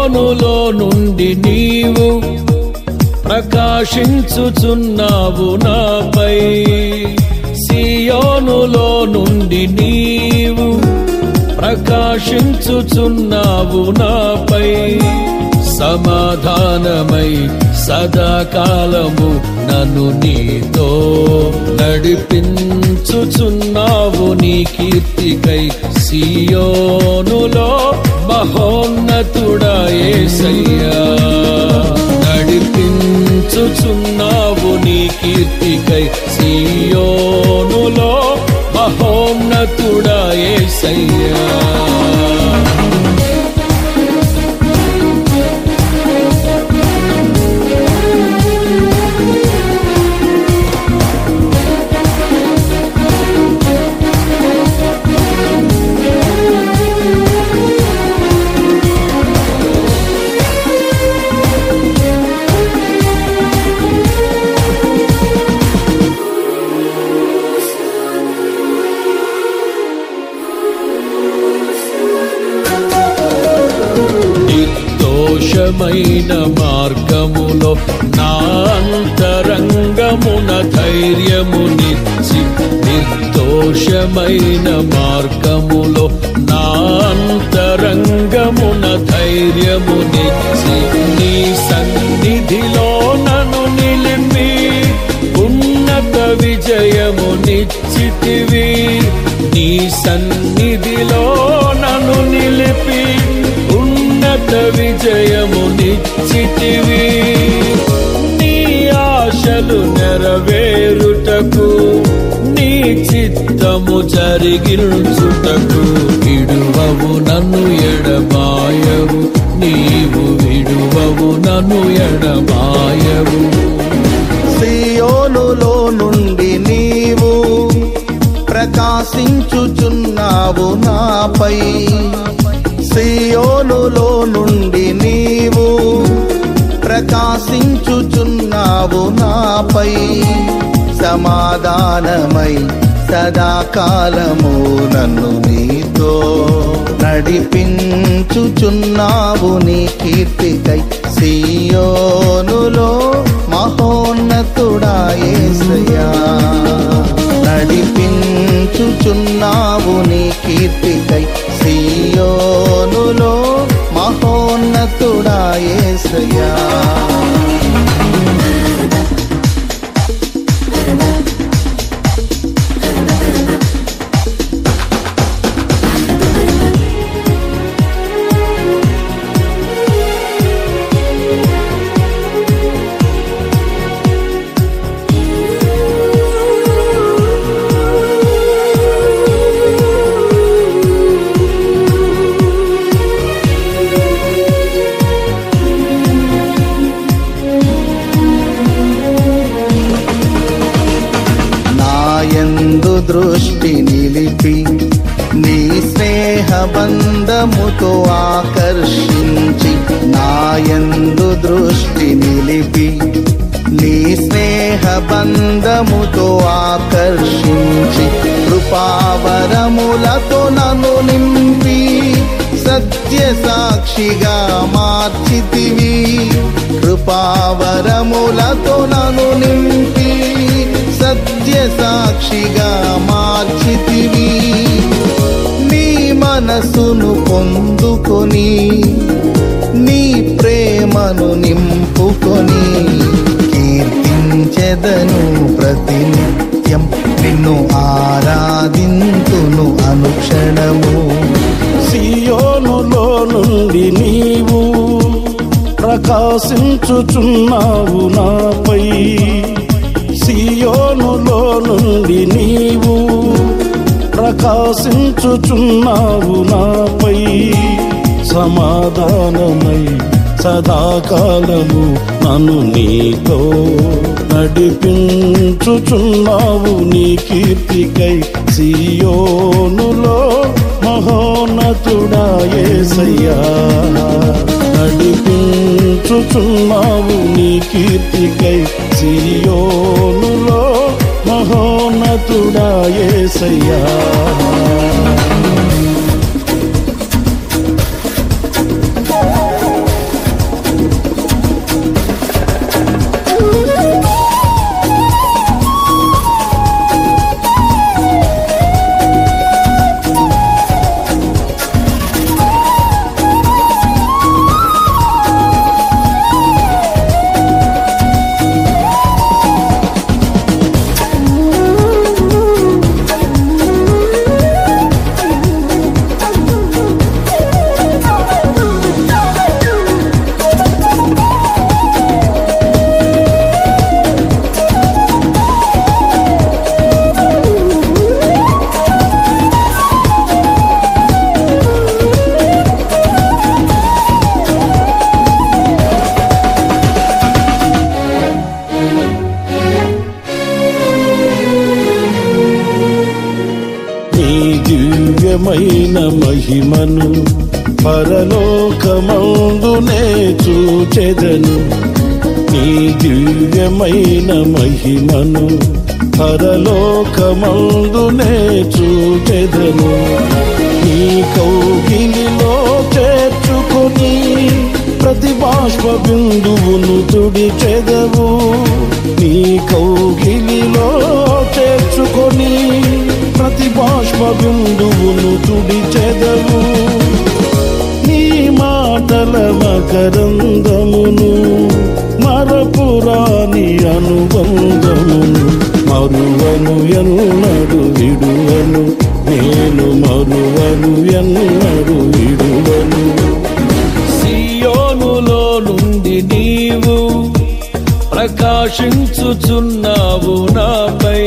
సియోనులో నుండి నీవు ప్రకాశించుచున్నావు నాపై సియోనులో నుండి నీవు ప్రకాశించుచున్నావు నాపై సమాధానమై సదాకాలము నన్ను నీతో నడిపించుచున్నావు నీ కీర్తికై సియోనులో మహోన్నతుడా యేసయ్యా నడిపించుచున్నావు నీ కీర్తికై సియోనులో మహోన్నతుడా యేసయ్యా నిర్దోషమైన మార్గములో నా అంతరంగమున ధైర్యమునిచ్చి నిర్దోషమైన మార్గములో నా అంతరంగమున ధైర్యమునిచ్చి నీ సన్నిధిలో నన్ను నిలిపి ఉన్నత విజయమునిచ్చితివి నీ సన్నిధిలో నన్ను నిలిపి ఉన్నత విజయము నిశ్చితివి నీ ఆశలు నెరవేరుటకు నీ చిత్తము జరిగించుటకు విడువవు నన్ను ఎడబాయవు నీవు విడువవు నన్ను ఎడబాయవు సియోనులో నుండి నీవు ప్రకాశించుచున్నావు నాపై సియోనులో నుండి నీవు ప్రకాశించుచున్నావు నాపై సమాధానమై సదాకాలము నన్ను నీతో నడిపించుచున్నావు నీ కీర్తికై సియోనులో మహోన్నతుడా యేసయ్యా నడిపించుచున్నావు నీ కీర్తికై సియోనులో మహోన్నతుడా యేసయ్యా నాయందు దృష్టి నిలిపి నీ స్నేహ బంధముతో ఆకర్షించి నాయందు దృష్టి నిలిపి నీ స్నేహ బంధముతో ఆకర్షించి కృపావరములతో నన్ను నింపి సత్య సాక్షిగా మార్చితివి కృపావరములతో నన్ను నింపి సత్య సాక్షిగా మార్చితివి నీ మనసును పొందుకొని నీ ప్రేమను నింపుకొని కీర్తించెదను ప్రతినిత్యం నిన్ను ఆరాధింతును అనుక్షణము సియోనులో నుండి నీవు ప్రకాశించుచున్నావు నాపై సియోనులో నుండి నీవు ప్రకాశించుచున్నావు నాపై సమాధానమై సదాకాలము నన్ను నీతో నడిపించుచున్నావు నీ కీర్తికై సియోనులో మహోన్నతుడా యేసయ్యా నడిపించుచున్నావు నీ కీర్తికై సియోనులో మహోన్నతుడా యేసయ్యా మహిమను పరలోకమందునే చూచెదను నీ దివ్యమైన మహిమను పరలోకమందునే చూచెదను నీ కౌగిలిలో చేర్చుకొని ప్రతి బాష్ప బిందువును తుడిచెదవు నీ కౌగిలిలో చేర్చుకొని ప్రతి బాష్ప బిందువును తుడిచెదవు నీ మాటల మకరందమును మరపురాని అనుబంధమును మరువను ఎన్నడు విడువను నేను మరువను ఎన్నడు విడువను సియోనులో నుండి నీవు ప్రకాశించుచున్నావు నాపై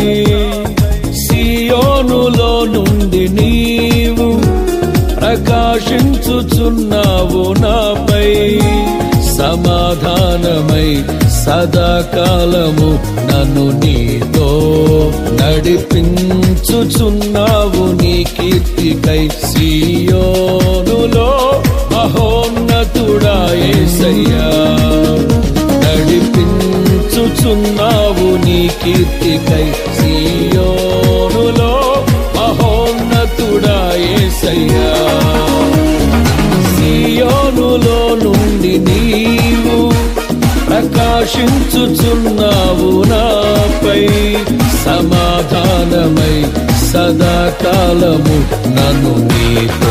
సియోనులో నుండి నీవు ప్రకాశించుచున్నావు నాపై సమాధానమై సదాకాలము నన్ను నీతో నడిపించుచున్నావు నీ కీర్తికై సియోనులో మహోన్నతుడా యేసయ్యా నడిపించుచున్నావు నీ కీర్తికై సియోనులో మహోన్నతుడా యేసయ్యా సియోనులో నుండి నీవు ప్రకాశించుచున్నావు నాపై సమాధానమై సదాకాలము నన్ను నీతో